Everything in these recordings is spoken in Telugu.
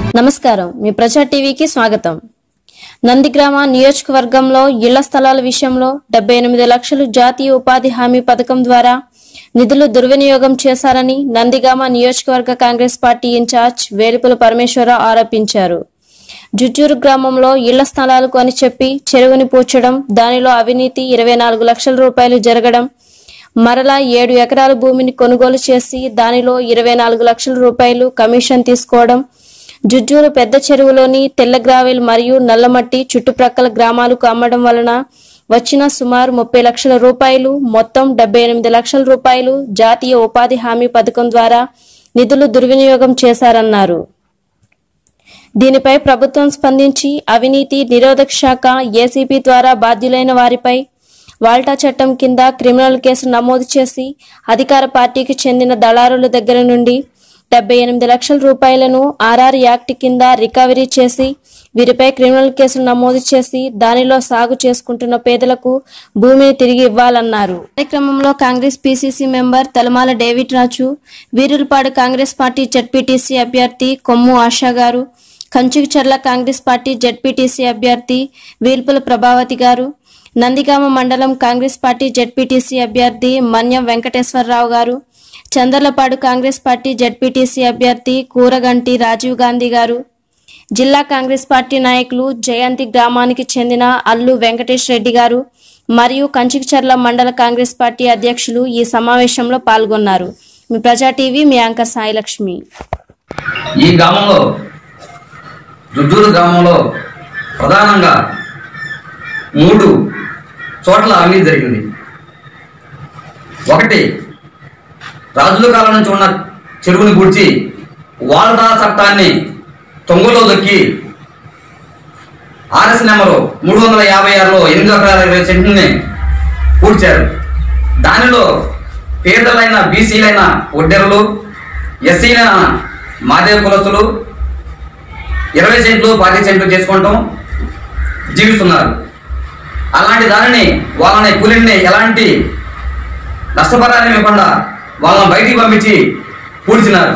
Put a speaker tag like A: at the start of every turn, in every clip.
A: నమస్కారం మీ ప్రజా టీవీకి స్వాగతం నందిగ్రామ నియోజకవర్గంలో ఇళ్ల స్థలాల విషయంలో డెబ్బై ఎనిమిది లక్షలు జాతీయ ఉపాధి హామీ పథకం ద్వారా నిధులు దుర్వినియోగం చేశారని నందిగామ నియోజకవర్గ Congress party incharge Velupula Parameswararao ఆరోపించారు జుజ్జూరు గ్రామంలో ఇళ్ల స్థలాలు కొని చెప్పి చెరువుని పూడ్చడం దానిలో అవినీతి ఇరవై నాలుగు లక్షల రూపాయలు జరగడం మరలా ఏడు ఎకరాల భూమిని కొనుగోలు చేసి దానిలో ఇరవై నాలుగు లక్షల రూపాయలు కమిషన్ తీసుకోవడం జుజ్జూరు పెద్ద చెరువులోని తెల్ల గ్రావెల్ మరియు నల్లమట్టి చుట్టుప్రక్కల గ్రామాలకు అమ్మడం వలన వచ్చిన సుమారు ముప్పై లక్షల రూపాయలు మొత్తం డెబ్బై ఎనిమిది లక్షల రూపాయలు జాతీయ ఉపాధి హామీ పథకం ద్వారా నిధులు దుర్వినియోగం చేశారన్నారు దీనిపై ప్రభుత్వం స్పందించి అవినీతి నిరోధక శాఖ ఏసీపీ ద్వారా బాధ్యులైన వారిపై వాల్టా చట్టం కింద క్రిమినల్ కేసు నమోదు చేసి అధికార పార్టీకి చెందిన దళారుల దగ్గర నుండి డెబ్బై ఎనిమిది లక్షల రూపాయలను ఆర్ఆర్ యాక్ట్ కింద రికవరీ చేసి వీరిపై క్రిమినల్ కేసులు నమోదు చేసి దానిలో సాగు చేసుకుంటున్న పేదలకు భూమిని తిరిగి ఇవ్వాలన్నారు కార్యక్రమంలో Congress PCC member Talamala David Raju Veerulapadu Congress party ZPTC అభ్యర్థి కొమ్ము ఆశా గారు కంచుకచర్ల కాంగ్రెస్ పార్టీ జడ్పీటీసీ అభ్యర్థి వీల్పుల ప్రభావతి గారు నందిగామ మండలం కాంగ్రెస్ పార్టీ జడ్పీటీసీ అభ్యర్థి మన్యం వెంకటేశ్వరరావు గారు చందర్లపాడు కాంగ్రెస్ పార్టీ జడ్పీటీసీ అభ్యర్థి కూరగంటి రాజీవ్ గాంధీ గారు జిల్లా కాంగ్రెస్ పార్టీ నాయకులు జయంతి గ్రామానికి చెందిన అల్లు వెంకటేష్ రెడ్డి గారు మరియు కంచికచర్ల మండల కాంగ్రెస్ పార్టీ అధ్యక్షులు ఈ సమావేశంలో పాల్గొన్నారు మీ ప్రజా టీవీ మీ యాంకర్ సాయిలక్ష్మి
B: ఈ గ్రామంలో రుజూరు గ్రామంలో ప్రధానంగా మూడు చోట్ల అవినీతి జరిగింది ఒకటి రాజుల కాలం నుంచి ఉన్న చెరువుని పూడ్చి వాల్డా చట్టాన్ని తొంగలో దొక్కి ఆర్ఎస్ నెంబరు మూడు వందల యాభై ఆరులో ఎనిమిది ఎకరాల ఇరవై సెంట్లని పూడ్చారు దానిలో పేదలైన బీసీలైన ఒడ్డెరలు ఎస్సీలైన మాదేవ కులస్తులు ఇరవై సెంట్లు పాతి సెంట్లు చేసుకుంటాం జీవిస్తున్నారు అలాంటి దానిని వాళ్ళని కూలిని ఎలాంటి నష్టపరాన్ని ఇవ్వకుండా వాళ్ళని బయటికి పంపించి పూడ్చినారు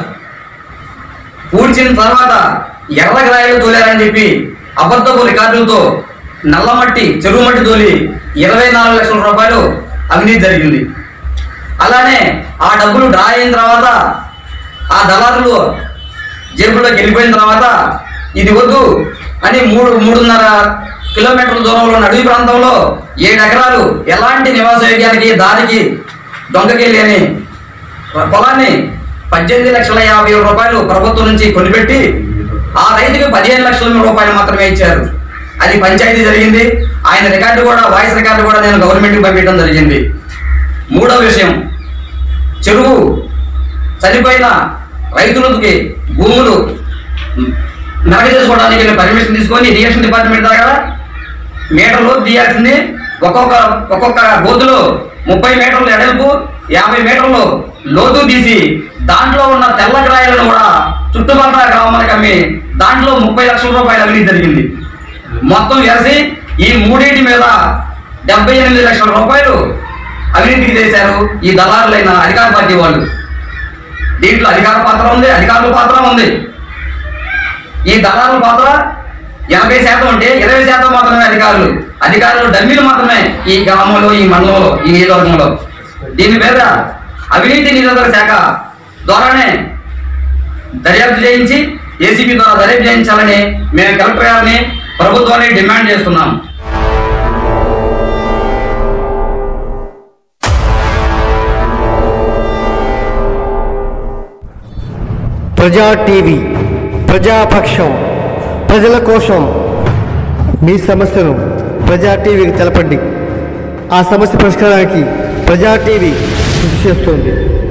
B: పూడ్చిన తర్వాత ఎర్రగ్రాయలు తోలారని చెప్పి అబద్ధపు రికార్డులతో నల్లమట్టి చెరువు మట్టి తోలి ఇరవై నాలుగు లక్షల రూపాయలు అవినీతి జరిగింది అలానే ఆ డబ్బులు డ్రా అయిన తర్వాత ఆ దళారులు జేబులోకి వెళ్ళిపోయిన తర్వాత ఇది వద్దు అని మూడు మూడున్నర కిలోమీటర్ల దూరంలో ఉన్న అడవి ప్రాంతంలో ఏడు ఎకరాలు ఎలాంటి నివాస యోగ్యానికి దారికి దొంగకెళ్ళి అని పొలాన్ని పద్దెనిమిది లక్షల యాభై వేల రూపాయలు ప్రభుత్వం నుంచి కొనిపెట్టి ఆ రైతుకి పదిహేను లక్షల రూపాయలు మాత్రమే ఇచ్చారు అది పంచాయతీ జరిగింది ఆయన రికార్డు కూడా వాయిస్ రికార్డు కూడా నేను గవర్నమెంట్కి పంపించడం జరిగింది మూడో విషయం చెరువు చనిపోయిన రైతులకి భూములు నరక చేసుకోవడానికి వెళ్ళి పర్మిషన్ తీసుకొని ఇరిగేషన్ డిపార్ట్మెంట్ దగ్గర మీటర్లు తీయాల్సింది ఒక్కొక్క ఒక్కొక్క బోతులో ముప్పై మీటర్లు ఎడల్పు యాభై మీటర్లు లోతు తీసి దాంట్లో ఉన్న తెల్ల గ్రాయాలను కూడా చుట్టుపక్కల గ్రామాలకు అమ్మి దాంట్లో ముప్పై లక్షల రూపాయలు అవినీతి జరిగింది మొత్తం కలిసి ఈ మూడింటి మీద డెబ్బై ఎనిమిది లక్షల రూపాయలు అవినీతికి చేశారు ఈ దళారులైన అధికార పార్టీ వాళ్ళు దీంట్లో అధికార పాత్ర ఉంది అధికారుల పాత్ర ఉంది ఈ దళారుల పాత్ర ఎనభై శాతం ఉంటే ఇరవై శాతం మాత్రమే అధికారులు అధికారులు డమ్మీలు మాత్రమే ఈ గ్రామంలో ఈ మండలంలో ఈ నియోజకవర్గంలో దీని మీద అవినీతి నిరోధక శాఖ ద్వారానే దర్యాప్తు చేయించి ఏసీబీ ద్వారా దర్యాప్తు చేయించాలని మేము కలెక్టర్ గారిని ప్రభుత్వాన్ని డిమాండ్ చేస్తున్నాం
C: ప్రజా టీవీ ప్రజాపక్షం ప్రజల కోసం మీ సమస్యను ప్రజా టీవీకి తెలపండి ఆ సమస్య పరిష్కారానికి ప్రజా టీవీ కృషి చేస్తుంది